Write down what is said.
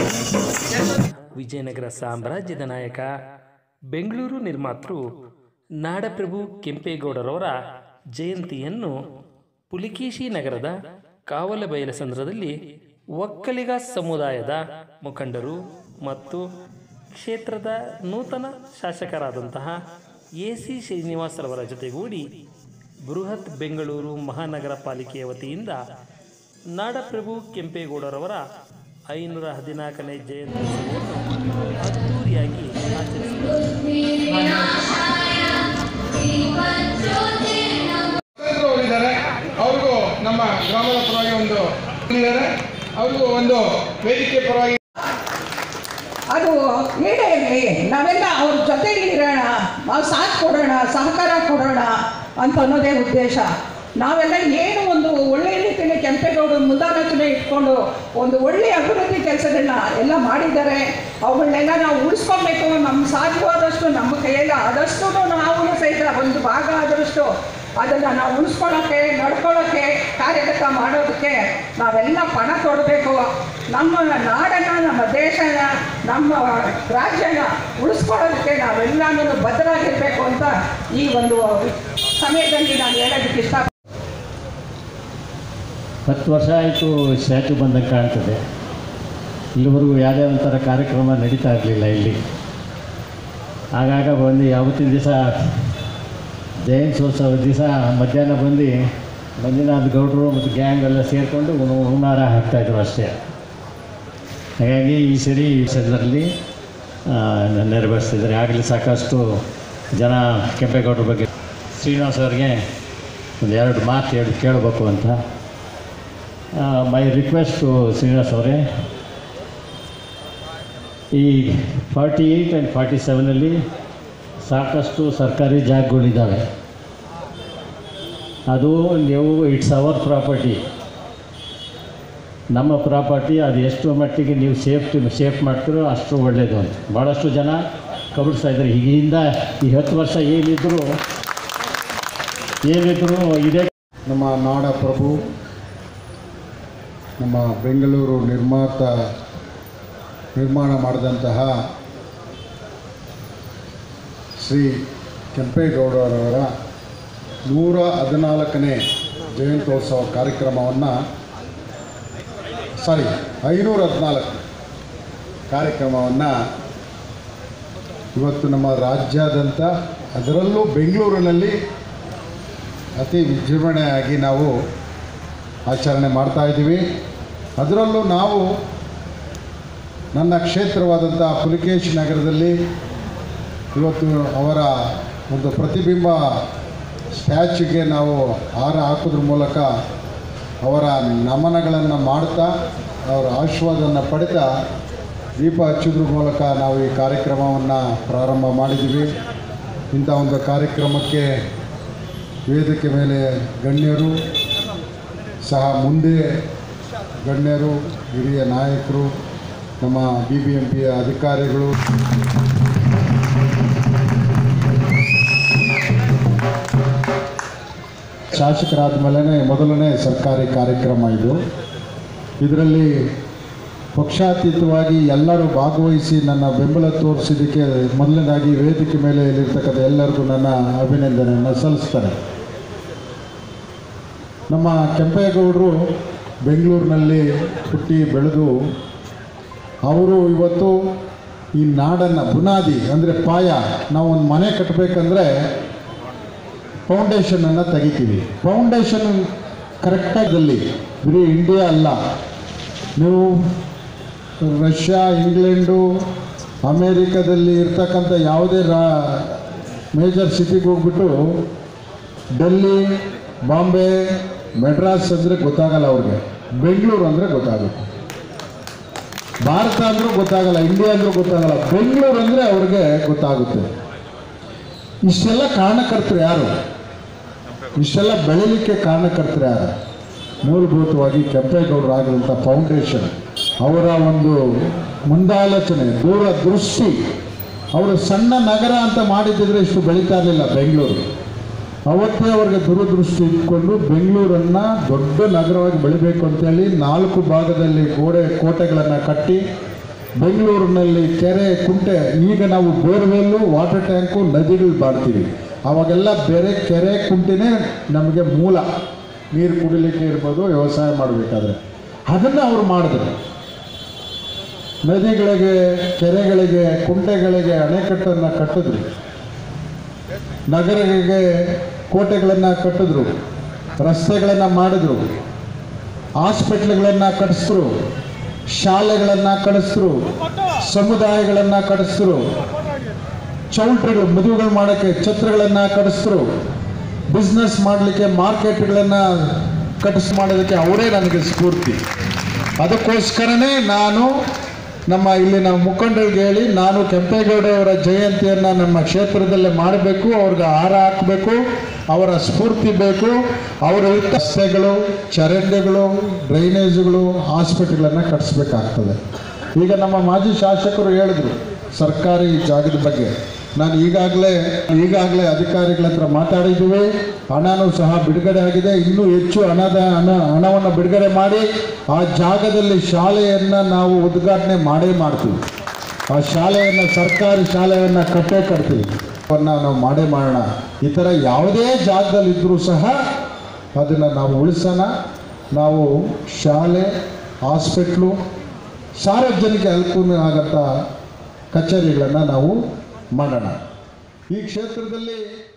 ವಿಜಯನಗರ ಸಾಮ್ರಾಜ್ಯದ ನಾಯಕ ಬೆಂಗಳೂರು ನಿರ್ಮಾತೃ ನಾಡಪ್ರಭು ಕೆಂಪೇಗೌಡರವರ ಜಯಂತಿಯನ್ನು ಪುಲಿಕೇಶಿ ನಗರದ ಕಾವಲಬೈಲಸಂದ್ರದಲ್ಲಿ ಒಕ್ಕಲಿಗ ಸಮುದಾಯದ ಮುಖಂಡರು ಮತ್ತು ಕ್ಷೇತ್ರದ ನೂತನ ಶಾಸಕರಾದಂತಹ ಎ ಸಿ ಶ್ರೀನಿವಾಸರವರ ಜೊತೆಗೂಡಿ ಬೃಹತ್ ಬೆಂಗಳೂರು ಮಹಾನಗರ ಪಾಲಿಕೆಯ ವತಿಯಿಂದ ನಾಡಪ್ರಭು ಕೆಂಪೇಗೌಡರವರ ಐನೂರ ಹದಿನಾಲ್ಕನೇ ಜಯಂತಿ ಉತ್ಸವವನ್ನು ಅದ್ದೂರಿಯಾಗಿ ಆಚರಿಸಿದರು ಅವರಿದ್ದಾರೆ ಅವ್ರಿಗೂ ನಮ್ಮ ಗ್ರಾಮದ ಪರವಾಗಿ ಒಂದು ಇದ್ದಾರೆ ಅವ್ರಿಗೂ ಒಂದು ವೇದಿಕೆ ಪರವಾಗಿ ಅದು ಈಡೇರಲಿ ನಾವೆಲ್ಲ ಅವ್ರ ಜೊತೆಲಿ ಇರೋಣ ನಾವು ಸಾಥ್ ಕೊಡೋಣ ಸಹಕಾರ ಕೊಡೋಣ ಅಂತ ಅನ್ನೋದೇ ಉದ್ದೇಶ ನಾವೆಲ್ಲ ಏನು ಒಂದು ಒಳ್ಳೆಯ ರೀತಿಯಲ್ಲಿ ಕೆಂಪೇಗೌಡರು ಮುಂದಾಲೋಚನೆ ಇಟ್ಕೊಂಡು ಒಂದು ಒಳ್ಳೆಯ ಅಭಿವೃದ್ಧಿ ಕೆಲಸಗಳನ್ನ ಎಲ್ಲ ಮಾಡಿದ್ದಾರೆ ಅವುಗಳನ್ನೆಲ್ಲ ನಾವು ಉಳಿಸ್ಕೊಬೇಕು ನಮ್ಮ ಸಾಧ್ಯವಾದಷ್ಟು ನಮ್ಮ ಕೈಯಲ್ಲಿ ಆದಷ್ಟು ನಾವು ಸಹಿತ ಒಂದು ಭಾಗ ಆದಷ್ಟು ಅದನ್ನು ನಾವು ಉಳಿಸ್ಕೊಳ್ಳೋಕ್ಕೆ ನಡ್ಕೊಳ್ಳೋಕ್ಕೆ ಕಾರ್ಯಗತ ಮಾಡೋದಕ್ಕೆ ನಾವೆಲ್ಲ ಪಣ ತೊಡಬೇಕು ನಮ್ಮ ನಾಡನ್ನು ನಮ್ಮ ದೇಶನ ನಮ್ಮ ರಾಜ್ಯನ ಉಳಿಸ್ಕೊಳ್ಳೋದಕ್ಕೆ ನಾವೆಲ್ಲನೂ ಬದ್ಧರಾಗಿರಬೇಕು ಅಂತ ಈ ಒಂದು ಸಮಯದಲ್ಲಿ ನಾನು ಹೇಳೋದಕ್ಕೆ ಇಷ್ಟ ಹತ್ತು ವರ್ಷ ಆಯಿತು ಸ್ಟ್ಯಾಚು ಬಂದಂಗೆ ಕಾಣ್ತದೆ ಇಲ್ಲಿವರೆಗೂ ಯಾವುದೇ ಒಂಥರ ಕಾರ್ಯಕ್ರಮ ನಡೀತಾ ಇರಲಿಲ್ಲ ಇಲ್ಲಿ ಆಗಾಗ ಬಂದು ಯಾವತ್ತಿನ ದಿವಸ ಜಯಂತ್ಯೋತ್ಸವ ದಿವಸ ಮಧ್ಯಾಹ್ನ ಬಂದು ಮಂಜುನಾಥ್ ಗೌಡರು ಮತ್ತು ಗ್ಯಾಂಗ್ ಎಲ್ಲ ಸೇರಿಕೊಂಡು ಹುನ್ನಾರ ಹಾಕ್ತಾಯಿದ್ರು ಅಷ್ಟೇ ಹಾಗಾಗಿ ಈ ಸರಿ ಈ ಸದರಲ್ಲಿ ನೆರವೇರಿಸ್ತಿದ್ದಾರೆ ಆಗಲೇ ಸಾಕಷ್ಟು ಜನ ಕೆಂಪೇಗೌಡರ ಬಗ್ಗೆ ಶ್ರೀನಿವಾಸ್ ಅವ್ರಿಗೆ ಒಂದು ಎರಡು ಮಾತು ಹೇಳಿ ಕೇಳಬೇಕು ಅಂತ ಮೈ ರಿಕ್ವೆಸ್ಟ್ ಶ್ರೀನಿವಾಸ್ ಅವರೇ ಈ ಫಾರ್ಟಿ ಏಯ್ಟ್ ಆ್ಯಂಡ್ ಫಾರ್ಟಿ ಸೆವೆನಲ್ಲಿ ಸಾಕಷ್ಟು ಸರ್ಕಾರಿ ಜಾಗಗಳಿದ್ದಾವೆ ಅದು ನೀವು ಇಟ್ಸ್ ಅವರ್ ಪ್ರಾಪರ್ಟಿ ನಮ್ಮ ಪ್ರಾಪರ್ಟಿ ಅದು ಎಷ್ಟು ಮಟ್ಟಿಗೆ ನೀವು ಸೇಫ್ಟಿ ಸೇಫ್ ಮಾಡ್ತೀರೋ ಅಷ್ಟು ಒಳ್ಳೆಯದು ಅಂತ ಭಾಳಷ್ಟು ಜನ ಕಬಡಿಸ್ತಾ ಇದ್ದಾರೆ ಈಗಿಂದ ಈ ಹತ್ತು ವರ್ಷ ಏನಿದ್ರು ಏನಿದ್ರು ಇದೇ ನಮ್ಮ ನಾಡ ಪ್ರಭು ನಮ್ಮ ಬೆಂಗಳೂರು ನಿರ್ಮಾತ ನಿರ್ಮಾಣ ಮಾಡಿದಂತಹ ಶ್ರೀ ಕೆಂಪೇಗೌಡರವರ ನೂರ ಹದಿನಾಲ್ಕನೇ ಜಯಂತ್ಯೋತ್ಸವ ಕಾರ್ಯಕ್ರಮವನ್ನು ಸಾರಿ ಐನೂರ ಹದಿನಾಲ್ಕು ಕಾರ್ಯಕ್ರಮವನ್ನು ಇವತ್ತು ನಮ್ಮ ರಾಜ್ಯಾದ್ಯಂತ ಅದರಲ್ಲೂ ಬೆಂಗಳೂರಿನಲ್ಲಿ ಅತಿ ವಿಜೃಂಭಣೆಯಾಗಿ ನಾವು ಆಚರಣೆ ಮಾಡ್ತಾ ಇದ್ದೀವಿ ಅದರಲ್ಲೂ ನಾವು ನನ್ನ ಕ್ಷೇತ್ರವಾದಂಥ ಪುಲಿಕೇಶ್ ನಗರದಲ್ಲಿ ಇವತ್ತು ಅವರ ಒಂದು ಪ್ರತಿಬಿಂಬ ಸ್ಟ್ಯಾಚ್ಯೂಗೆ ನಾವು ಹಾರ ಹಾಕೋದ್ರ ಮೂಲಕ ಅವರ ನಮನಗಳನ್ನು ಮಾಡ್ತಾ ಅವರ ಆಶೀರ್ವಾದವನ್ನು ಪಡೆದ ದೀಪ ಹಚ್ಚೋದ್ರ ಮೂಲಕ ನಾವು ಈ ಕಾರ್ಯಕ್ರಮವನ್ನು ಪ್ರಾರಂಭ ಮಾಡಿದ್ದೀವಿ ಇಂಥ ಒಂದು ಕಾರ್ಯಕ್ರಮಕ್ಕೆ ವೇದಿಕೆ ಮೇಲೆ ಗಣ್ಯರು ಸಹ ಮುಂದೆ ಗಣ್ಯರು ಹಿರಿಯ ನಾಯಕರು ನಮ್ಮ ಬಿ ಬಿ ಎಂ ಪಿಯ ಅಧಿಕಾರಿಗಳು ಶಾಸಕರಾದ ಮೇಲೆ ಮೊದಲನೇ ಸರ್ಕಾರಿ ಕಾರ್ಯಕ್ರಮ ಇದು ಇದರಲ್ಲಿ ಪಕ್ಷಾತೀತವಾಗಿ ಎಲ್ಲರೂ ಭಾಗವಹಿಸಿ ನನ್ನ ಬೆಂಬಲ ತೋರಿಸಿದ್ದಕ್ಕೆ ಮೊದಲನೇದಾಗಿ ವೇದಿಕೆ ಮೇಲೆ ಇಲ್ಲಿರ್ತಕ್ಕಂಥ ಎಲ್ಲರಿಗೂ ನನ್ನ ಅಭಿನಂದನೆಯನ್ನು ಸಲ್ಲಿಸ್ತಾರೆ ನಮ್ಮ ಕೆಂಪೇಗೌಡರು ಬೆಂಗಳೂರಿನಲ್ಲಿ ಹುಟ್ಟಿ ಬೆಳೆದು ಅವರು ಇವತ್ತು ಈ ನಾಡನ್ನು ಬುನಾದಿ ಅಂದರೆ ಪಾಯ ನಾವು ಒಂದು ಮನೆ ಕಟ್ಟಬೇಕಂದ್ರೆ ಫೌಂಡೇಶನನ್ನು ತೆಗಿತೀವಿ ಫೌಂಡೇಶನ್ ಕರೆಕ್ಟಾದಲ್ಲಿ ಬರೀ ಇಂಡಿಯಾ ಅಲ್ಲ ನೀವು ರಷ್ಯಾ ಇಂಗ್ಲೆಂಡು ಅಮೇರಿಕಾದಲ್ಲಿ ಇರ್ತಕ್ಕಂಥ ಯಾವುದೇ ರಾ ಮೇಜರ್ ಸಿಟಿಗೆ ಹೋಗ್ಬಿಟ್ಟು ಡೆಲ್ಲಿ ಬಾಂಬೆ ಮೆಡ್ರಾಸ್ ಅಂದರೆ ಗೊತ್ತಾಗಲ್ಲ ಅವ್ರಿಗೆ ಬೆಂಗಳೂರು ಅಂದರೆ ಗೊತ್ತಾಗುತ್ತೆ ಭಾರತ ಅಂದರೂ ಗೊತ್ತಾಗಲ್ಲ ಇಂಡಿಯಾ ಅಂದರೂ ಗೊತ್ತಾಗಲ್ಲ ಬೆಂಗಳೂರು ಅಂದರೆ ಅವ್ರಿಗೆ ಗೊತ್ತಾಗುತ್ತೆ ಇಷ್ಟೆಲ್ಲ ಕಾರಣಕರ್ತರು ಯಾರು ಇಷ್ಟೆಲ್ಲ ಬೆಳೀಲಿಕ್ಕೆ ಕಾರಣಕರ್ತರು ಯಾರು ಮೂಲಭೂತವಾಗಿ ಕೆಂಪೇಗೌಡರು ಆಗಿರುವಂಥ ಫೌಂಡೇಶನ್ ಅವರ ಒಂದು ಮುಂದಾಲೋಚನೆ ದೂರದೃಷ್ಟಿ ಅವರು ಸಣ್ಣ ನಗರ ಅಂತ ಮಾಡಿದ್ದಿದ್ರೆ ಇಷ್ಟು ಬೆಳೀತಾ ಇರಲಿಲ್ಲ ಬೆಂಗಳೂರು ಅವತ್ತೇ ಅವ್ರಿಗೆ ದೂರದೃಷ್ಟಿ ಇಟ್ಕೊಂಡು ಬೆಂಗಳೂರನ್ನು ದೊಡ್ಡ ನಗರವಾಗಿ ಬೆಳಿಬೇಕು ಅಂತೇಳಿ ನಾಲ್ಕು ಭಾಗದಲ್ಲಿ ಗೋಡೆ ಕೋಟೆಗಳನ್ನು ಕಟ್ಟಿ ಬೆಂಗಳೂರಿನಲ್ಲಿ ಕೆರೆ ಕುಂಟೆ ಈಗ ನಾವು ಬೋರ್ವೆಲ್ಲು ವಾಟರ್ ಟ್ಯಾಂಕು ನದಿಗಳು ಬಾಡ್ತೀವಿ ಅವಾಗೆಲ್ಲ ಬೇರೆ ಕೆರೆ ಕುಂಟೆನೇ ನಮಗೆ ಮೂಲ ನೀರು ಕುಡಿಲಿಕ್ಕೆ ಇರ್ಬೋದು ವ್ಯವಸಾಯ ಮಾಡಬೇಕಾದ್ರೆ ಅದನ್ನು ಅವ್ರು ಮಾಡಿದ್ರು ನದಿಗಳಿಗೆ ಕೆರೆಗಳಿಗೆ ಕುಂಟೆಗಳಿಗೆ ಅಣೆಕಟ್ಟನ್ನು ಕಟ್ಟಿದ್ರು ನಗರಗಳಿಗೆ ಕೋಟೆಗಳನ್ನು ಕಟ್ಟಿದ್ರು ರಸ್ತೆಗಳನ್ನು ಮಾಡಿದ್ರು ಹಾಸ್ಪಿಟ್ಲ್ಗಳನ್ನು ಕಟ್ಟಿಸಿದ್ರು ಶಾಲೆಗಳನ್ನು ಕಟ್ಟಿಸಿದ್ರು ಸಮುದಾಯಗಳನ್ನು ಕಟ್ಟಿಸಿದ್ರು ಚೌಲ್ಟ್ರಿಗಳು ಮದುವೆಗಳು ಮಾಡೋಕ್ಕೆ ಛತ್ರಗಳನ್ನು ಕಟ್ಟಿಸಿದ್ರು ಬಿಸ್ನೆಸ್ ಮಾಡಲಿಕ್ಕೆ ಮಾರ್ಕೆಟ್ಗಳನ್ನು ಕಟ್ಟಿಸ್ ಮಾಡೋದಕ್ಕೆ ಅವರೇ ನನಗೆ ಸ್ಫೂರ್ತಿ ಅದಕ್ಕೋಸ್ಕರನೇ ನಾನು ನಮ್ಮ ಇಲ್ಲಿನ ಮುಖಂಡರಿಗೆ ಹೇಳಿ ನಾನು ಕೆಂಪೇಗೌಡರವರ ಜಯಂತಿಯನ್ನು ನಮ್ಮ ಕ್ಷೇತ್ರದಲ್ಲೇ ಮಾಡಬೇಕು ಅವ್ರಿಗೆ ಹಾರ ಹಾಕಬೇಕು ಅವರ ಸ್ಫೂರ್ತಿ ಬೇಕು ಅವರ ರಸ್ತೆಗಳು ಚರಂಡಿಗಳು ಡ್ರೈನೇಜುಗಳು ಹಾಸ್ಪಿಟ್ಲ್ಗಳನ್ನು ಕಟ್ಟಿಸ್ಬೇಕಾಗ್ತದೆ ಈಗ ನಮ್ಮ ಮಾಜಿ ಶಾಸಕರು ಹೇಳಿದ್ರು ಸರ್ಕಾರಿ ಜಾಗದ ಬಗ್ಗೆ ನಾನು ಈಗಾಗಲೇ ಈಗಾಗಲೇ ಅಧಿಕಾರಿಗಳ ಹತ್ರ ಮಾತಾಡಿದ್ದೀವಿ ಹಣನೂ ಸಹ ಬಿಡುಗಡೆ ಆಗಿದೆ ಇನ್ನೂ ಹೆಚ್ಚು ಹಣದ ಹಣ ಹಣವನ್ನು ಬಿಡುಗಡೆ ಮಾಡಿ ಆ ಜಾಗದಲ್ಲಿ ಶಾಲೆಯನ್ನು ನಾವು ಉದ್ಘಾಟನೆ ಮಾಡೇ ಮಾಡ್ತೀವಿ ಆ ಶಾಲೆಯನ್ನು ಸರ್ಕಾರಿ ಶಾಲೆಯನ್ನು ಕಟ್ಟೇ ಕಟ್ತೀವಿ ಅವನ್ನ ನಾವು ಮಾಡೇ ಮಾಡೋಣ ಈ ಥರ ಯಾವುದೇ ಜಾಗದಲ್ಲಿದ್ದರೂ ಸಹ ಅದನ್ನು ನಾವು ಉಳಿಸೋಣ ನಾವು ಶಾಲೆ ಹಾಸ್ಪಿಟ್ಲು ಸಾರ್ವಜನಿಕ ಅನುಕೂಲ ಆಗಂಥ ಕಚೇರಿಗಳನ್ನು ನಾವು ಮಾಡೋಣ ಈ ಕ್ಷೇತ್ರದಲ್ಲಿ